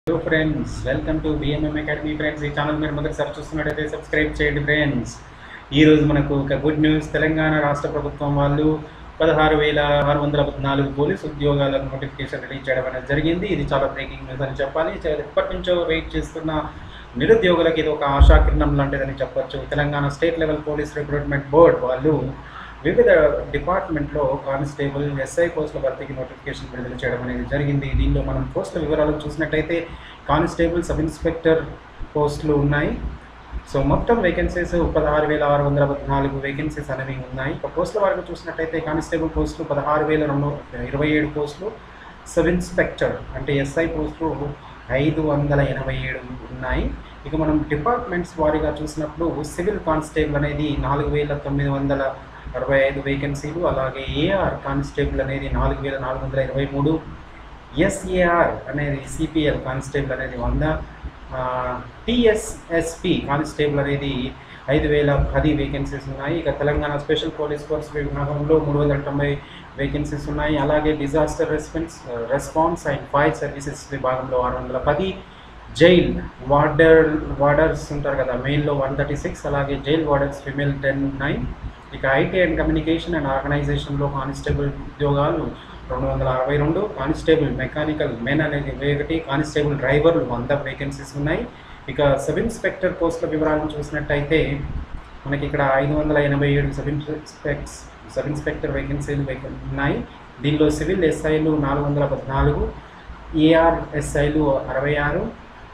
hello friends welcome to BMM academy friends ఈ channel మీరు మొదటిసారి చూస్తున్నట్టయితే సబ్స్క్రైబ్ చేయండి ఫ్రెండ్స్ ఈరోజు మనకు ఒక గుడ్ న్యూస్ తెలంగాణ రాష్ట్ర ప్రభుత్వం వాళ్ళు పదహారు వేల ఆరు వందల పద్నాలుగు పోలీస్ ఉద్యోగాలకు నోటిఫికేషన్ రిలీజ్ చేయడం అనేది జరిగింది ఇది చాలా బ్రేకింగ్ న్యూస్ అని చెప్పాలి చాలా ఎప్పటి నుంచో వెయిట్ చేస్తున్న నిరుద్యోగులకు ఇది ఒక ఆశాకిరణం లాంటిదని చెప్పొచ్చు Telangana state level police recruitment board వాళ్ళు వివిధ డిపార్ట్మెంట్లో కానిస్టేబుల్ ఎస్ఐ పోస్టుల భర్తీకి నోటిఫికేషన్ విడుదల చేయడం అనేది జరిగింది దీనిలో మనం పోస్టుల వివరాలు చూసినట్టయితే కానిస్టేబుల్ సబ్ ఇన్స్పెక్టర్ పోస్టులు ఉన్నాయి సో మొత్తం వేకెన్సీస్ పదహారు వేల ఆరు వందల పద్నాలుగు వేకెన్సీస్ అనేవి ఉన్నాయి ఇక పోస్టుల వరకు చూసినట్టయితే కానిస్టేబుల్ పోస్టులు పదహారు వేల రెండు ఇరవై ఏడు పోస్టులు సబ్ ఇన్స్పెక్టర్ అంటే ఎస్ఐ పోస్టులు ఐదు వందల ఎనభై ఏడు ఉన్నాయి ఇక మనం డిపార్ట్మెంట్స్ వారీగా చూసినప్పుడు సివిల్ కానిస్టేబుల్ అనేది నాలుగు వేల తొమ్మిది వందల అరవై ఐదు వేకెన్సీలు అలాగే ఏఆర్ కానిస్టేబుల్ అనేది నాలుగు వేల నాలుగు వందల ఇరవై మూడు ఎస్ఏఆర్ అనేది సిపిఎల్ కానిస్టేబుల్ అనేది వంద టిఎస్ఎస్పి కానిస్టేబుల్ అనేది ఐదు వేల పది వేకెన్సీస్ ఉన్నాయి ఇక తెలంగాణ స్పెషల్ పోలీస్ ఫోర్స్ విభాగంలో మూడు వందల తొంభై వేకెన్సీస్ ఉన్నాయి అలాగే disaster response response and fire services విభాగంలో ఆరు వందల పది జైల్ వార్డర్ వార్డర్స్ ఉంటారు కదా మెయిల్లో వన్ థర్టీ సిక్స్ అలాగే jail warders female ten nine ఇక ఐటీ అండ్ కమ్యూనికేషన్ అండ్ ఆర్గనైజేషన్లో కానిస్టేబుల్ ఉద్యోగాలు రెండు వందల అరవై రెండు కానిస్టేబుల్ మెకానికల్ మెన్ అనేది ఇరవై ఒకటి కానిస్టేబుల్ డ్రైవర్లు వంద వేకెన్సీస్ ఉన్నాయి ఇక సబ్ ఇన్స్పెక్టర్ పోస్టుల వివరాలను చూసినట్టయితే మనకి ఇక్కడ ఐదు వందల ఎనభై ఏడు సబ్ ఇన్స్పెక్ట్స్ సబ్ ఇన్స్పెక్టర్ వేకెన్సీలు వేకెన్ ఉన్నాయి దీనిలో సివిల్ ఎస్ఐలు నాలుగు వందల పద్నాలుగు ఏఆర్ ఎస్ఐలు అరవై ఆరు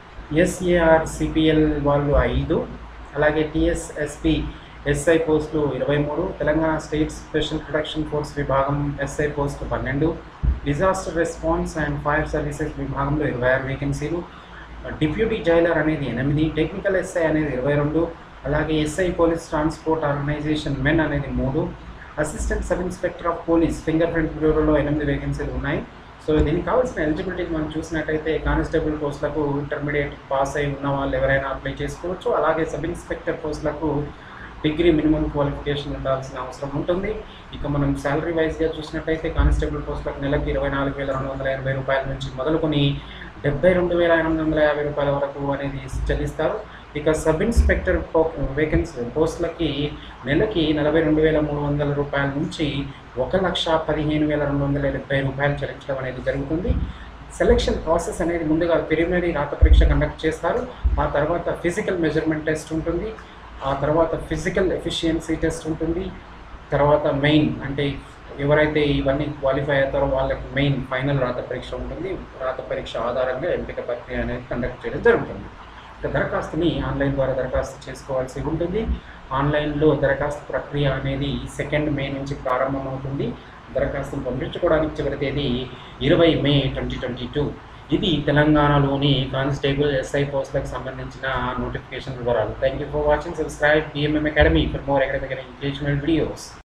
ఎస్ఏఆర్ సిపిఎల్ వాళ్ళు ఐదు అలాగే టిఎస్ఎస్పి ఎస్ఐ పోస్టులు ఇరవై మూడు Telangana state special protection force విభాగం ఎస్ఐ పోస్టులు పన్నెండు disaster response and fire services విభాగంలో ఇరవై ఆరు వేకెన్సీలు డిప్యూటీ జైలర్ అనేది ఎనిమిది టెక్నికల్ ఎస్ఐ అనేది ఇరవై రెండు అలాగే SI police transport organisation men అనేది మూడు assistant sub inspector of police fingerprint బ్యూరోలో ఎనిమిది వేకెన్సీలు ఉన్నాయి సో దీనికి కావాల్సిన ఎలిజిబిలిటీ మనం చూసినట్టయితే కానిస్టేబుల్ పోస్టులకు ఇంటర్మీడియట్ పాస్ అయి ఉన్న వాళ్ళు ఎవరైనా అప్లై చేసుకోవచ్చు అలాగే సబ్ ఇన్స్పెక్టర్ పోస్టులకు డిగ్రీ మినిమం క్వాలిఫికేషన్ ఉండాల్సిన అవసరం ఉంటుంది ఇక మనం శాలరీ వైజ్గా చూసినట్టయితే కానిస్టేబుల్ పోస్టులకు నెలకి ఇరవై నాలుగు వేల రెండు వందల ఎనభై రూపాయల నుంచి మొదలుకొని డెబ్బై రెండు వేల ఎనిమిది వందల యాభై రూపాయల వరకు అనేది చెల్లిస్తారు ఇక సబ్ ఇన్స్పెక్టర్ వేకెన్సీ పోస్టులకి నెలకి నలభై రెండు వేల మూడు వందల రూపాయల నుంచి ఒక లక్ష పదిహేను వేల రెండు వందల డెబ్బై రూపాయలు చెల్లించడం అనేది జరుగుతుంది సెలక్షన్ ప్రాసెస్ అనేది ముందుగా ప్రిలిమినరీ రాత పరీక్ష కండక్ట్ చేస్తారు ఆ తర్వాత ఫిజికల్ మెజర్మెంట్ టెస్ట్ ఉంటుంది ఆ తర్వాత ఫిజికల్ ఎఫిషియన్సీ టెస్ట్ ఉంటుంది తర్వాత మెయిన్ అంటే ఎవరైతే ఇవన్నీ క్వాలిఫై అవుతారో వాళ్ళకి మెయిన్ ఫైనల్ రాత పరీక్ష ఉంటుంది రాత పరీక్ష ఆధారంగా ఎంపిక ప్రక్రియ అనేది కండక్ట్ చేయడం జరుగుతుంది ఇక దరఖాస్తుని ఆన్లైన్ ద్వారా దరఖాస్తు చేసుకోవాల్సి ఉంటుంది ఆన్లైన్లో దరఖాస్తు ప్రక్రియ అనేది సెకండ్ మే నుంచి ప్రారంభమవుతుంది దరఖాస్తును పంపించుకోవడానికి చివరి తేదీ ఇరవై మే ట్వంటీ ట్వంటీ టూ ఇది తెలంగాణలోని కానిస్టేబుల్ ఎస్ఐ పోస్టులకు సంబంధించిన నోటిఫికేషన్ వివరాలు thank you for watching subscribe BMM academy for more academic engagement videos